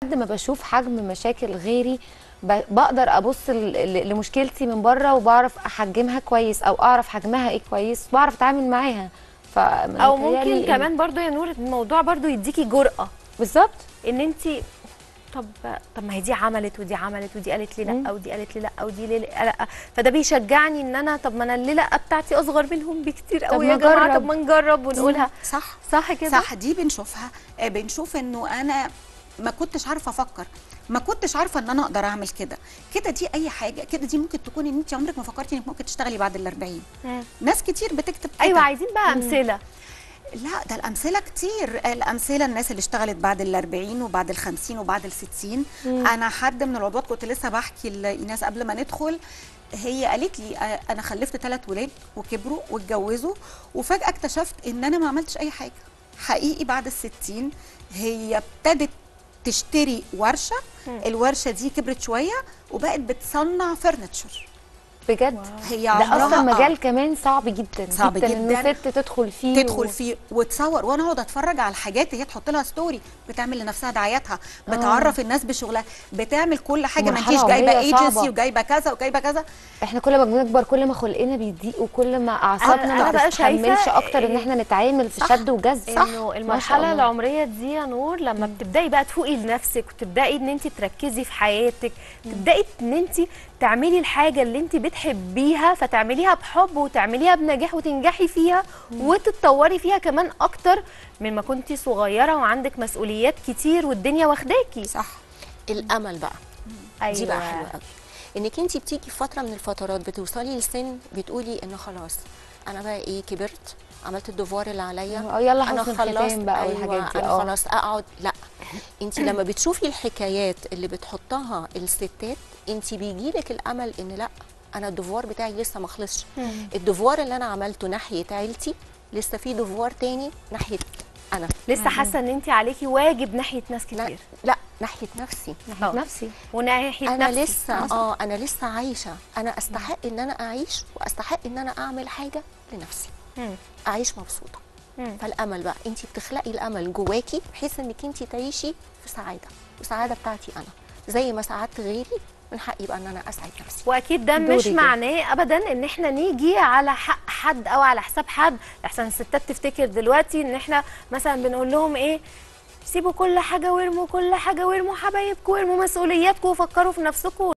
قد ما بشوف حجم مشاكل غيري ب- بقدر ابص ل- ل- لمشكلتي من بره وبعرف احجمها كويس او اعرف حجمها ايه كويس بعرف اتعامل معاها ف او ممكن كمان برضو يا نور الموضوع برضو يديكي جرأة بالظبط ان انت طب طب ما هي دي عملت ودي عملت ودي قالت لي لا مم. ودي قالت لي لا ودي ليه لا فده بيشجعني ان انا طب ما انا اللي لا بتاعتي اصغر منهم بكتير قوي ما يا جماعه نجرب. طب ما نجرب ونقولها صح صح كده صح دي بنشوفها آه، بنشوف انه انا ما كنتش عارفه افكر ما كنتش عارفه ان انا اقدر اعمل كده كده دي اي حاجه كده دي ممكن تكون ان انت عمرك ما فكرتي انك ممكن تشتغلي بعد ال 40 مم. ناس كتير بتكتب كده ايوه عايزين بقى امثله لا ده الامثله كتير الامثله الناس اللي اشتغلت بعد ال 40 وبعد ال 50 وبعد ال 60 انا حد من العضوات كنت لسه بحكي لايناس قبل ما ندخل هي قالت لي آه، انا خلفت ثلاث ولاد وكبروا واتجوزوا وفجاه اكتشفت ان انا ما عملتش اي حاجه حقيقي بعد ال 60 هي ابتدت تشتري ورشه الورشه دي كبرت شويه وبقت بتصنع فرنتشر بجد هي ده عمرها اصلا آه. مجال كمان صعب جدا صعب جدا, انه جداً. ست تدخل فيه تدخل فيه وتصور وانا اقعد اتفرج على الحاجات هي تحط لها ستوري بتعمل لنفسها دعاياتها بتعرف الناس بشغلها بتعمل كل حاجه ما مرحلة انتيش جايبه عمرية صعبة. ايجنسي وجايبه كذا وجايبه كذا احنا كل ما بنكبر كل ما خلقنا بيضيق وكل ما اعصابنا أنا ما بقى بتتحملش شايفة اكتر ان احنا نتعامل في صح. شد وجذب انه ما شاء المرحله الله. العمريه دي يا نور لما بتبداي بقى تفوقي لنفسك وتبداي ان انت تركزي في حياتك تبداي ان انت تعملي الحاجه اللي انت بتحبيها فتعمليها بحب وتعمليها بنجاح وتنجحي فيها وتتطوري فيها كمان اكتر من ما كنتي صغيره وعندك مسؤوليات كتير والدنيا واخداكي صح الامل بقى ايوه دي بقى حلوه قوي انك انت بتيجي في فتره من الفترات بتوصلي لسن بتقولي ان خلاص انا بقى ايه كبرت عملت الدفوار اللي عليا اه يلا انا حسن خلصت الختام بقى أيوة والحاجات دي انا اه خلاص اقعد لا انت لما بتشوفي الحكايات اللي بتحطها الستات انت بيجيلك الامل ان لا انا الدفوار بتاعي لسه ما خلصش الدفوار اللي انا عملته ناحيه عيلتي لسه في دفوار تاني ناحيه انا لسه حاسه ان انت عليكي واجب ناحيه ناس لا كتير لا ناحيه نفسي آه. نفسي وناحيه انا نفسي. لسه اه انا لسه عايشه انا استحق ان انا اعيش واستحق ان انا اعمل حاجه لنفسي مم. اعيش مبسوطه مم. فالامل بقى انت بتخلقي الامل جواكي بحيث انك انت تعيشي في سعاده والسعاده بتاعتي انا زي ما سعدت غيري من حقي بقى ان انا اسعد نفسي واكيد ده دوري مش كده. معناه ابدا ان احنا نيجي على حق حد او على حساب حد احسن الستات تفتكر دلوقتي ان احنا مثلا بنقول لهم ايه سيبوا كل حاجه وارموا كل حاجه وارموا حبايبكم وارموا مسؤولياتكم وفكروا في نفسكم